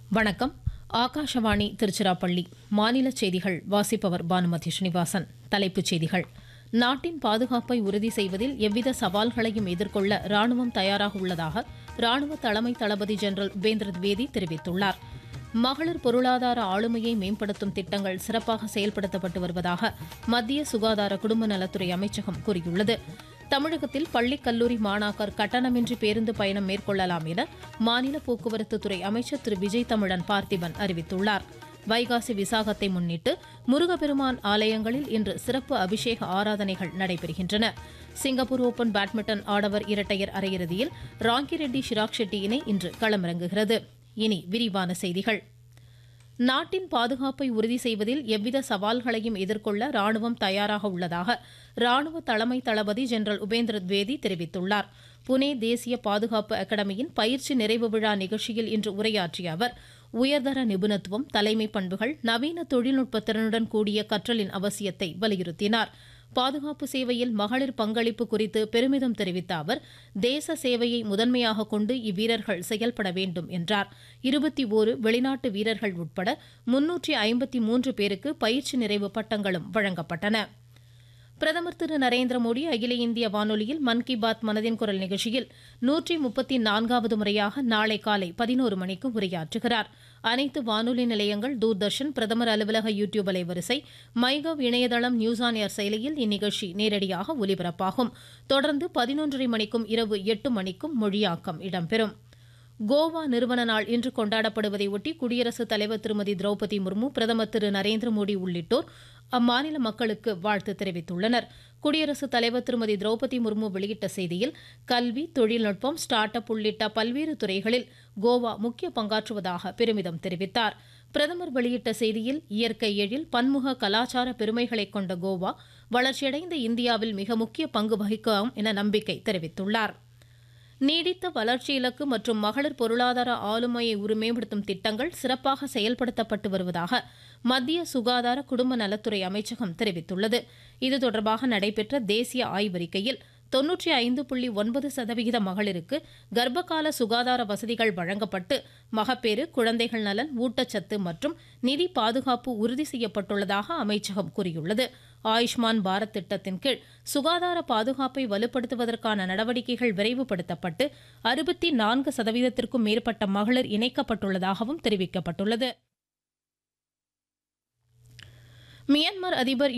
வணக்கம் ஆகாஷவாணி திருச்சிராப்பள்ளி மாநில செய்திகள் வாசிப்பவர் பானுமதி ஸ்ரீனிவாசன் தலைப்புச் செய்திகள் நாட்டின் பாதுகாப்பை உறுதி செய்வதில் எவ்வித சவால்களையும் எதிர்கொள்ள ராணுவம் தயாராக உள்ளதாக ராணுவ தலைமை தளபதி ஜெனரல் உபேந்திர திவேதி தெரிவித்துள்ளார் மகளிர் பொருளாதார ஆளுமையை மேம்படுத்தும் திட்டங்கள் சிறப்பாக செயல்படுத்தப்பட்டு வருவதாக மத்திய சுகாதார குடும்ப நலத்துறை அமைச்சகம் கூறியுள்ளது தமிழகத்தில் பள்ளி கல்லூரி மாணாக்கர் கட்டணமின்றி பேருந்து பயணம் மேற்கொள்ளலாம் என மாநில போக்குவரத்து துறை அமைச்சர் திரு விஜய் தமிழன் பார்த்திபன் அறிவித்துள்ளார் வைகாசி விசாகத்தை முன்னிட்டு முருகப்பெருமான் ஆலயங்களில் இன்று சிறப்பு அபிஷேக ஆராதனைகள் நடைபெறுகின்றன சிங்கப்பூர் ஓபன் பேட்மிண்டன் ஆடவர் இரட்டையர் அரையிறுதியில் ராங்கிரெட்டி ஷிராக் ஷெட்டி இணை இன்று களமிறங்குகிறது இனி விரிவான செய்திகள் நாட்டின் பாதுகாப்பை உறுதி செய்வதில் எவ்வித சவால்களையும் எதிர்கொள்ள ராணுவம் தயாராக உள்ளதாக ராணுவ தலைமை தளபதி ஜெனரல் உபேந்திர திவேதி தெரிவித்துள்ளார் புனே தேசிய பாதுகாப்பு அகாடமியின் பயிற்சி நிறைவு விழா நிகழ்ச்சியில் இன்று உரையாற்றிய அவர் உயர்தர நிபுணத்துவம் தலைமை பண்புகள் நவீன தொழில்நுட்ப திறனுடன் கூடிய கற்றலின் அவசியத்தை வலியுறுத்தினார் பாதுகாப்பு சேவையில் மகளிர் பங்களிப்பு குறித்து பெருமிதம் தெரிவித்த அவர் தேச சேவையை முதன்மையாக கொண்டு இவ்வீரர்கள் செயல்பட வேண்டும் என்றார் இருபத்தி ஓரு வெளிநாட்டு வீரர்கள் உட்பட முன்னூற்றி ஐம்பத்தி மூன்று பேருக்கு பயிற்சி நிறைவு பட்டங்களும் வழங்கப்பட்டன பிரதமர் திரு நரேந்திர மோடி அகில இந்திய வானொலியில் மன் கி பாத் மனதின் குரல் நிகழ்ச்சியில் நூற்றி முப்பத்தி நான்காவது முறையாக நாளை காலை பதினோரு மணிக்கு உரையாற்றுகிறார் அனைத்து வானொலி நிலையங்கள் தூர்தர்ஷன் பிரதமர் அலுவலக யூ டியூப் அலைவரிசை மைகவ் இணையதளம் நியூஸ் ஆன் ஏர் செயலியில் இந்நிகழ்ச்சி நேரடியாக ஒலிபரப்பாகும் தொடர்ந்து பதினொன்றரை மணிக்கும் இரவு எட்டு மணிக்கும் மொழியாக்கம் இடம்பெறும் கோவா நிறுவன நாள் இன்று கொண்டாடப்படுவதை ஒட்டி குடியரசுத் தலைவர் திருமதி திரௌபதி முர்மு பிரதமர் திரு நரேந்திர மோடி உள்ளிட்டோர் அம்மாநில மக்களுக்கு வாழ்த்து தெரிவித்துள்ளனர் குடியரசுத் தலைவர் திருமதி திரௌபதி முர்மு வெளியிட்ட செய்தியில் கல்வி தொழில்நுட்பம் ஸ்டார்ட் அப் உள்ளிட்ட பல்வேறு துறைகளில் கோவா முக்கிய பங்காற்றுவதாக பெருமிதம் தெரிவித்தார் பிரதமர் வெளியிட்ட செய்தியில் இயற்கை எழில் பன்முக கலாச்சார பெருமைகளை கொண்ட கோவா வளர்ச்சியடைந்த இந்தியாவில் மிக முக்கிய பங்கு வகிக்கும் என நம்பிக்கை தெரிவித்துள்ளார் நீடித்த வளர்ச்சி இலக்கு மற்றும் மகளிர் பொருளாதார ஆளுமையை மேம்படுத்தும் திட்டங்கள் சிறப்பாக செயல்படுத்தப்பட்டு வருவதாக மத்திய சுகாதார குடும்ப நலத்துறை அமைச்சகம் தெரிவித்துள்ளது இது தொடர்பாக நடைபெற்ற தேசிய ஆய்வறிக்கையில் தொன்னூற்றி ஐந்து புள்ளி ஒன்பது சதவிகித மகளிருக்கு கர்ப்பகால சுகாதார வசதிகள் வழங்கப்பட்டு மகப்பேறு குழந்தைகள் நலன் ஊட்டச்சத்து மற்றும் நிதி பாதுகாப்பு உறுதி செய்யப்பட்டுள்ளதாக அமைச்சகம் கூறியுள்ளது ஆயுஷ்மான் பாரத் திட்டத்தின் கீழ் சுகாதார பாதுகாப்பை வலுப்படுத்துவதற்கான நடவடிக்கைகள் விரைவுபடுத்தப்பட்டு அறுபத்தி நான்கு சதவீதத்திற்கும் மேற்பட்ட மகளிர் இணைக்கப்பட்டுள்ளதாகவும் தெரிவிக்கப்பட்டுள்ளது மியான்மர் அதிபர்